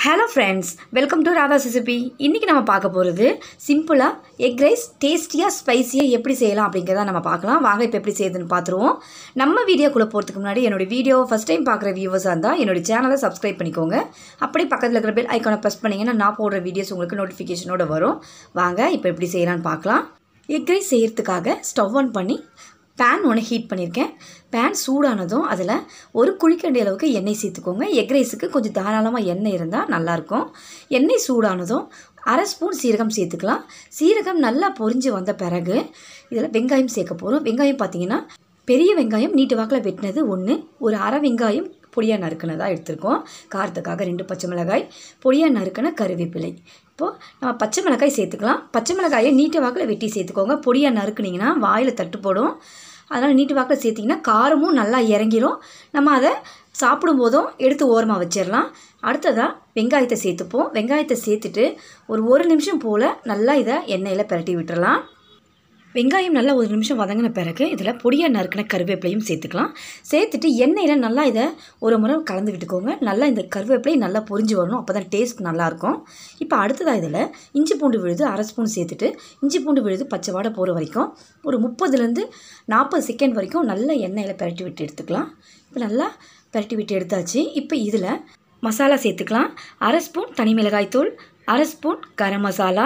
hello friends welcome to Radha CCB இன்றைக்கி நம்ம பார்க்க போகிறது சிம்பிளாக எக் ரைஸ் டேஸ்டியாக ஸ்பைசியாக எப்படி செய்யலாம் அப்படிங்கிறத நம்ம பார்க்கலாம் வாங்க இப்போ எப்படி செய்யுதுன்னு பார்த்துருவோம் நம்ம வீடியோக்குள்ளே போகிறதுக்கு முன்னாடி என்னோட வீடியோ ஃபஸ்ட் டைம் பார்க்குற வியூவர்ஸாக இருந்தால் என்னோட சேனலை சப்ஸ்கிரைப் பண்ணிக்கோங்க அப்படியே பக்கத்தில் இருக்கிற பெல் ஐக்கானை ப்ரெஸ் பண்ணிங்கன்னா நான் போடுற வீடியோஸ் உங்களுக்கு நோட்டிஃபிகேஷனோட வரும் வாங்க இப்போ எப்படி செய்யலான்னு பார்க்கலாம் எக் ரைஸ் செய்கிறதுக்காக ஸ்டவ் ஆன் பண்ணி பேன் ஒன்று ஹீட் பண்ணியிருக்கேன் பேன் சூடானதும் அதில் ஒரு குழிக்கண்டி அளவுக்கு எண்ணெய் சேர்த்துக்கோங்க எக் ரைஸுக்கு கொஞ்சம் தாராளமாக எண்ணெய் இருந்தால் நல்லாயிருக்கும் எண்ணெய் சூடானதும் அரை ஸ்பூன் சீரகம் சேர்த்துக்கலாம் சீரகம் நல்லா பொரிஞ்சு வந்த பிறகு இதில் வெங்காயம் சேர்க்க போகிறோம் வெங்காயம் பார்த்தீங்கன்னா பெரிய வெங்காயம் நீட்டு வாக்கில் வெட்டினது ஒன்று ஒரு அரை வெங்காயம் பொடியாக நறுக்கினதாக எடுத்திருக்கோம் காரத்துக்காக ரெண்டு பச்சை மிளகாய் பொடியாக நறுக்கின கருவேப்பிலை இப்போது நம்ம பச்சை மிளகாய் சேர்த்துக்கலாம் பச்சை மிளகாயை நீட்டு வாக்கில் வெட்டி சேர்த்துக்கோங்க பொடியாக நறுக்குனிங்கன்னா வாயில் தட்டு போடும் அதனால் நீட்டு வாக்கில் சேர்த்திங்கன்னா காரமும் நல்லா இறங்கிரும் நம்ம அதை சாப்பிடும்போதும் எடுத்து ஓரமாக வச்சிடலாம் அடுத்ததாக வெங்காயத்தை சேர்த்துப்போம் வெங்காயத்தை சேர்த்துட்டு ஒரு ஒரு நிமிஷம் போல் நல்லா இதை எண்ணெயில் பிரட்டி விட்டுறலாம் வெங்காயம் நல்லா ஒரு நிமிஷம் வதங்கின பிறகு இதில் பொடியாக நறுக்கின கருவேப்பிலையும் சேர்த்துக்கலாம் சேர்த்துட்டு எண்ணெயில் நல்லா இதை ஒரு முறை கலந்து விட்டுக்கோங்க நல்லா இந்த கருவேப்பிலை நல்லா பொரிஞ்சு வரணும் அப்போ தான் டேஸ்ட் நல்லாயிருக்கும் இப்போ அடுத்ததாக இதில் இஞ்சி பூண்டு விழுது அரை ஸ்பூன் சேர்த்துட்டு இஞ்சி பூண்டு விழுது பச்சை வாடை போகிற வரைக்கும் ஒரு முப்பதுலேருந்து நாற்பது செகண்ட் வரைக்கும் நல்லா எண்ணெயில் பிரட்டி விட்டு எடுத்துக்கலாம் இப்போ நல்லா பிரட்டி விட்டு எடுத்தாச்சு இப்போ இதில் மசாலா சேர்த்துக்கலாம் அரை ஸ்பூன் தனி மிளகாய் தூள் அரை ஸ்பூன் கரம் மசாலா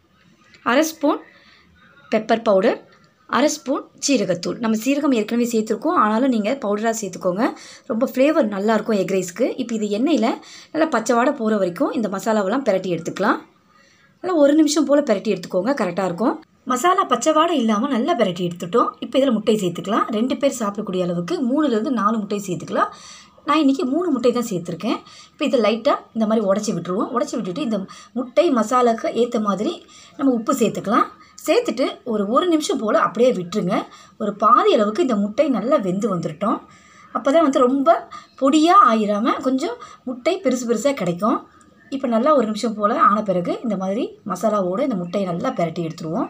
அரை ஸ்பூன் பெப்பர் பவுடர் அரை ஸ்பூன் சீரகத்தூள் நம்ம சீரகம் ஏற்கனவே சேர்த்துருக்கோம் ஆனாலும் நீங்கள் பவுடராக சேர்த்துக்கோங்க ரொம்ப ஃப்ளேவர் நல்லாயிருக்கும் எக் ரைஸ்க்கு இப்போ இது எண்ணெயில் நல்லா பச்சை வாடை போகிற வரைக்கும் இந்த மசாலாவெல்லாம் பிரட்டி எடுத்துக்கலாம் நல்லா ஒரு நிமிஷம் போல் பிரட்டி எடுத்துக்கோங்க கரெக்டாக இருக்கும் மசாலா பச்சை வாடை இல்லாமல் நல்லா பிரட்டி எடுத்துட்டோம் இப்போ இதில் முட்டை சேர்த்துக்கலாம் ரெண்டு பேர் சாப்பிடக்கூடிய அளவுக்கு மூணுலேருந்து நாலு முட்டை சேர்த்துக்கலாம் நான் இன்றைக்கி மூணு முட்டை தான் சேர்த்துருக்கேன் இப்போ இதை லைட்டாக இந்த மாதிரி உடச்சி விட்டுருவோம் உடச்சி விட்டுட்டு இந்த முட்டை மசாலாவுக்கு ஏற்ற மாதிரி நம்ம உப்பு சேர்த்துக்கலாம் சேர்த்துட்டு ஒரு ஒரு நிமிஷம் போல் அப்படியே விட்டுருங்க ஒரு பாதி அளவுக்கு இந்த முட்டை நல்லா வெந்து வந்துட்டோம் அப்போ தான் வந்து ரொம்ப பொடியாக ஆயிராமல் கொஞ்சம் முட்டை பெருசு பெருசாக கிடைக்கும் இப்போ நல்லா ஒரு நிமிஷம் போல் ஆன பிறகு இந்த மாதிரி மசாலாவோடு இந்த முட்டையை நல்லா பிரட்டி எடுத்துருவோம்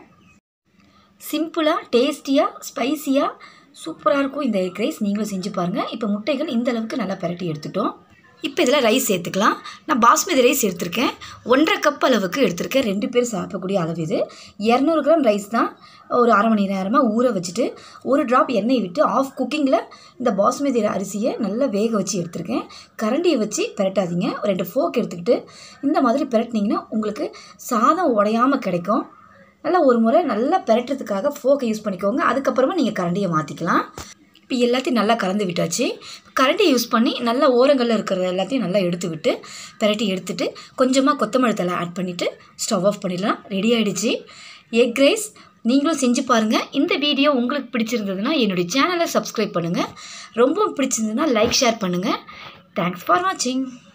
சிம்பிளாக டேஸ்டியாக ஸ்பைசியாக சூப்பராக இருக்கும் இந்த எக் ரைஸ் நீங்களும் செஞ்சு பாருங்கள் இப்போ முட்டைகள் இந்த அளவுக்கு நல்லா பிரட்டி எடுத்துட்டோம் இப்போ இதில் ரைஸ் சேர்த்துக்கலாம் நான் பாஸ்மதி ரைஸ் எடுத்திருக்கேன் ஒன்றரை கப் அளவுக்கு எடுத்திருக்கேன் ரெண்டு பேர் சாப்பிடக்கூடிய அளவு இது இரநூறு கிராம் ரைஸ் தான் ஒரு அரை மணி நேரமாக ஊற வச்சுட்டு ஒரு ட்ராப் எண்ணெய் விட்டு ஆஃப் குக்கிங்கில் இந்த பாஸ்மதி அரிசியை நல்லா வேக வச்சு எடுத்திருக்கேன் கரண்டியை வச்சு பிரட்டாதீங்க ஒரு ரெண்டு ஃபோக் எடுத்துக்கிட்டு இந்த மாதிரி பிரட்டினீங்கன்னா உங்களுக்கு சாதம் உடையாமல் கிடைக்கும் நல்லா ஒரு முறை நல்லா பிரட்டுறதுக்காக ஃபோக்கை யூஸ் பண்ணிக்கோங்க அதுக்கப்புறமா நீங்கள் கரண்டியை மாற்றிக்கலாம் இப்போ எல்லாத்தையும் நல்லா கலந்து விட்டாச்சு கரண்டி யூஸ் பண்ணி நல்லா ஓரங்களில் இருக்கிற எல்லாத்தையும் நல்லா எடுத்து விட்டு பிரட்டி எடுத்துட்டு கொஞ்சமாக கொத்தமல்லி தலை ஆட் பண்ணிவிட்டு ஸ்டவ் ஆஃப் பண்ணிடலாம் ரெடி ஆகிடுச்சு எக் ரைஸ் நீங்களும் செஞ்சு பாருங்கள் இந்த வீடியோ உங்களுக்கு பிடிச்சிருந்ததுன்னா என்னுடைய சேனலை சப்ஸ்கிரைப் பண்ணுங்கள் ரொம்பவும் பிடிச்சிருந்ததுன்னா லைக் ஷேர் பண்ணுங்கள் தேங்க்ஸ் ஃபார் வாட்சிங்